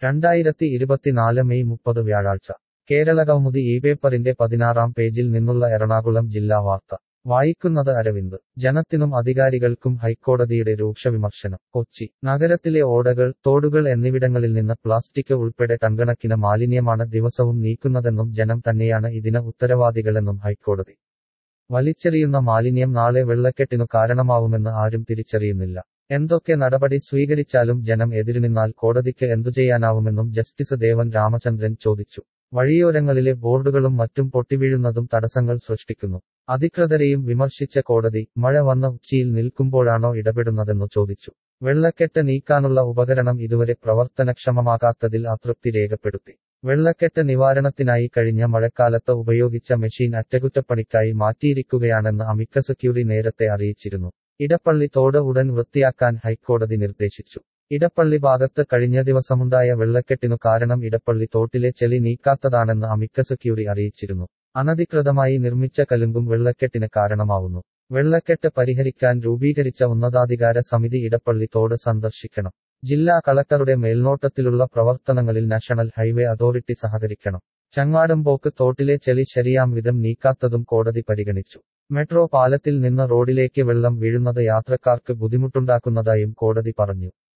രണ്ടായിരത്തി ഇരുപത്തിനാല് മെയ് മുപ്പത് വ്യാഴാഴ്ച കേരളകൗമുദി ഈ പേപ്പറിന്റെ പതിനാറാം പേജിൽ നിന്നുള്ള എറണാകുളം ജില്ലാ വാർത്ത വായിക്കുന്നത് അരവിന്ദ് ജനത്തിനും അധികാരികൾക്കും ഹൈക്കോടതിയുടെ രൂക്ഷ വിമർശനം കൊച്ചി നഗരത്തിലെ ഓടകൾ തോടുകൾ എന്നിവിടങ്ങളിൽ നിന്ന് പ്ലാസ്റ്റിക് ഉൾപ്പെടെ ടൺകണക്കിന് മാലിന്യമാണ് ദിവസവും നീക്കുന്നതെന്നും ജനം തന്നെയാണ് ഇതിന് ഉത്തരവാദികളെന്നും ഹൈക്കോടതി വലിച്ചെറിയുന്ന മാലിന്യം നാളെ വെള്ളക്കെട്ടിനു കാരണമാവുമെന്ന് ആരും തിരിച്ചറിയുന്നില്ല എന്തൊക്കെ നടപടി സ്വീകരിച്ചാലും ജനം എതിരുനിന്നാൽ കോടതിക്ക് എന്തുചെയ്യാനാവുമെന്നും ജസ്റ്റിസ് ദേവൻ രാമചന്ദ്രൻ ചോദിച്ചു വഴിയോരങ്ങളിലെ ബോർഡുകളും മറ്റും പൊട്ടിവീഴുന്നതും തടസ്സങ്ങൾ സൃഷ്ടിക്കുന്നു അധികൃതരെയും വിമർശിച്ച കോടതി മഴ വന്ന ഉച്ചിയിൽ നിൽക്കുമ്പോഴാണോ ഇടപെടുന്നതെന്നു ചോദിച്ചു വെള്ളക്കെട്ട് നീക്കാനുള്ള ഉപകരണം ഇതുവരെ പ്രവർത്തനക്ഷമമാകാത്തതിൽ അതൃപ്തി രേഖപ്പെടുത്തി വെള്ളക്കെട്ട് നിവാരണത്തിനായി കഴിഞ്ഞ മഴക്കാലത്ത് ഉപയോഗിച്ച മെഷീൻ അറ്റകുറ്റപ്പണിക്കായി മാറ്റിയിരിക്കുകയാണെന്ന് അമിക്കസ് ക്യൂറി നേരത്തെ അറിയിച്ചിരുന്നു ഇടപ്പള്ളി തോട് ഉടൻ വൃത്തിയാക്കാൻ ഹൈക്കോടതി നിർദ്ദേശിച്ചു ഇടപ്പള്ളി ഭാഗത്ത് കഴിഞ്ഞ ദിവസമുണ്ടായ വെള്ളക്കെട്ടിനു കാരണം ഇടപ്പള്ളി തോട്ടിലെ ചെളി നീക്കാത്തതാണെന്ന് അമിക്കസ് ക്യൂറി അറിയിച്ചിരുന്നു അനധികൃതമായി നിർമ്മിച്ച കലുങ്കും വെള്ളക്കെട്ടിന് കാരണമാവുന്നു വെള്ളക്കെട്ട് പരിഹരിക്കാൻ രൂപീകരിച്ച ഉന്നതാധികാര സമിതി ഇടപ്പള്ളി തോട് സന്ദർശിക്കണം ജില്ലാ കളക്ടറുടെ മേൽനോട്ടത്തിലുള്ള പ്രവർത്തനങ്ങളിൽ നാഷണൽ ഹൈവേ അതോറിറ്റി സഹകരിക്കണം ചങ്ങാടംപോക്ക് തോട്ടിലെ ചെളി ശരിയാം വിധം നീക്കാത്തതും കോടതി പരിഗണിച്ചു മെട്രോ പാലത്തിൽ നിന്ന് റോഡിലേക്ക് വെള്ളം വീഴുന്നത് യാത്രക്കാർക്ക് ബുദ്ധിമുട്ടുണ്ടാക്കുന്നതായും കോടതി പറഞ്ഞു